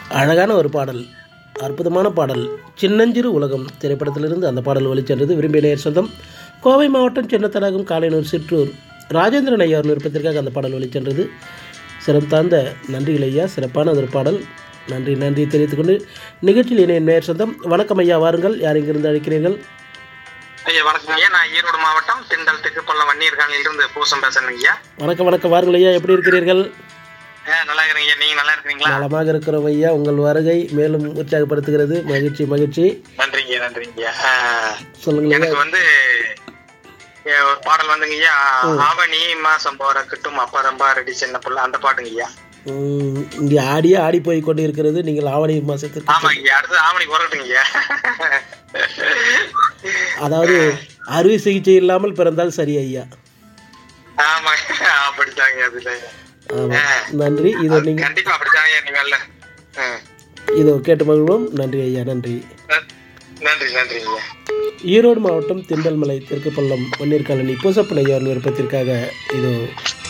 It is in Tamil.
அழகான ஒரு பாடல் அற்புதமான பாடல் சின்னஞ்சிறு உலகம் திரைப்படத்திலிருந்து அந்த பாடல் வழிச்சென்றது விரும்பிய நேர் சொந்தம் கோவை மாவட்டம் சின்னத்தடாகம் காலைனூர் சிற்றூர் ராஜேந்திரன் ஐயார் விருப்பத்திற்காக அந்த பாடல் வழிச்சென்றது சிறந்தாந்த நன்றிகள் ஐயா சிறப்பான ஒரு பாடல் நன்றி நன்றி தெரிவித்துக் கொண்டு நிகழ்ச்சியில் இணைய நேர் சொந்தம் வணக்கம் ஐயா வாருங்கள் யார் இங்கிருந்து அழைக்கிறீர்கள் ஐயா வணக்கம் ஐயா நான் ஈரோடு மாவட்டம் திண்டல் தெற்குப்பள்ளம் வன்னியர்கானில் இருந்து பூசம் பேசுறேன் ஐயா வணக்கம் வணக்கம் வாருங்கள் ஐயா எப்படி இருக்கிறீர்கள் ஆ, நல்லா இருக்கிறீங்க ஐயா நீங்க நல்லா இருக்கிறீங்களா நலமாக இருக்கிறோம் ஐயா உங்கள் வருகை மேலும் உற்சாகப்படுத்துகிறது மகிழ்ச்சி மகிழ்ச்சி நன்றிங்க நன்றிங்க ஐயா ஆ, சொல்லுங்கள் ஐயா எனக்கு வந்து ஏ, ஒரு பாடல் வந்துங்க ஐயா ஆவணி மாசம் போற கிட்டும் அப்பா ரொம்ப ரெடி சின்ன புள்ள அந்த பாட்டுங்க ஐயா உம், இங்கே ஆடியே ஆடி போய் கொண்டு இருக்கிறது நீங்கள் ஆவணி மாசத்துக்கு ஆமாங்க ஐயா அடுத்து ஆவணி போறட்டுங்க ஐயா அதாவது அறுவை சிகிச்சை இல்லாமல் பிறந்தால் சரி ஐயா ஆமா அப்படித்தாங்க அப்படித்தாங்க ஆமாம் நன்றி இதோ நீங்கள் கண்டிப்பா அப்படித்தாங்க ஐயா நீங்க நல்ல ஆ. இதோ கேட்டு மகிழ்வோம் நன்றி ஐயா நன்றி நன்றி நன்றிங்க ஐயா ஈரோடு மாவட்டம் திண்டல்மலை தெற்கு பள்ளம் வன்னீர் காலனி பூசப்பன் ஐயாவின் விருப்பத்திற்காக இதோ